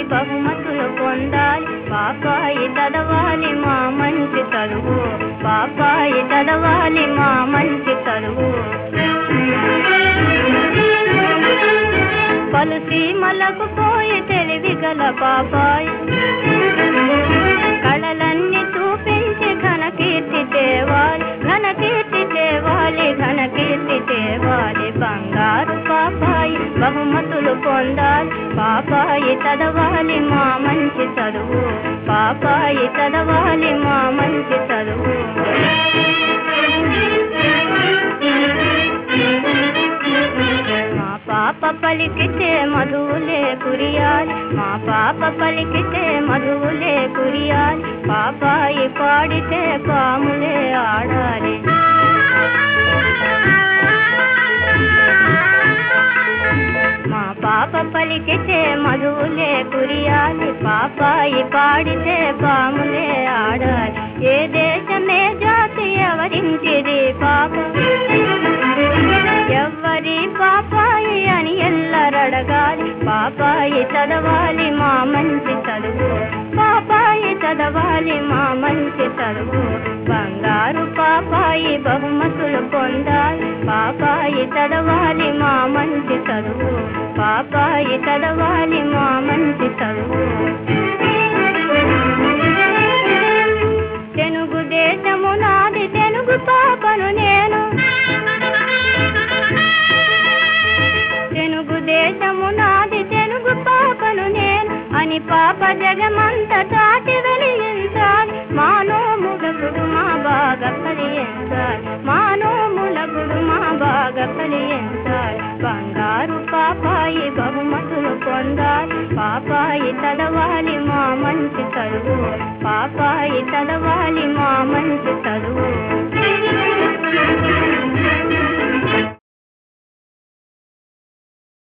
బహుమతులు పొందాలి పాపాయి చదవాలి మా మంచి చదువు పాపాయి చదవాలి మా మంచి చదువు పలు సీమలకు పోయి తెలివి గల పాపాయి కళలన్నీ చూపించి ఘన కీర్తి తేవాలి ఘన కీర్తి తేవాలి ఘన కీర్తి తేవాలి బంగారు పాపాయి బహుమతులు పొందాలి పాపాయి చదవాలి మా మంచి చదువు పాపాయి చదవాలి మా మంచి చదువు మా పాప పలికితే మధువులే కురియాలి మా పాప పలికితే మధువులే కురియాలి పాపాయి పాడితే పాములే ఆడాలి మా పాప పలికితే మధువులే కురియాలి పాపాయి పాడితే పాములే ఆడాలి ఏ దేశమే జాతి ఎవరించిది పాప ఎవ్వరి పాపాయి అని ఎల్లరడగాలి పాపాయి చదవాలి మా మంచి చదువు పాపాయి చదవాలి మా మంచి చదువు బంగారు పాపాయి బహుమతులు పొందాలి పాపాయి చదవాలి మా మంచి చదువు పాపాయి చదవాలి మా మంచి చదువు తెలుగు దేశము నాది తెలుగు పాపను నేను తెలుగు దేశము నాది తెలుగు పాపను నేను అని పాప జగమంత చాటి వెలిగించాలి మానోములగుడు మా బాగా కలిగించాలి మానోములగుడు మా బాగా కలిగించాలి బంగారు పాపాయి బహుమతులు పొందాలి పాపాయి చదవాలి మా మంచి చదువు పాపాయి చదవాలి మా మంచి చదువు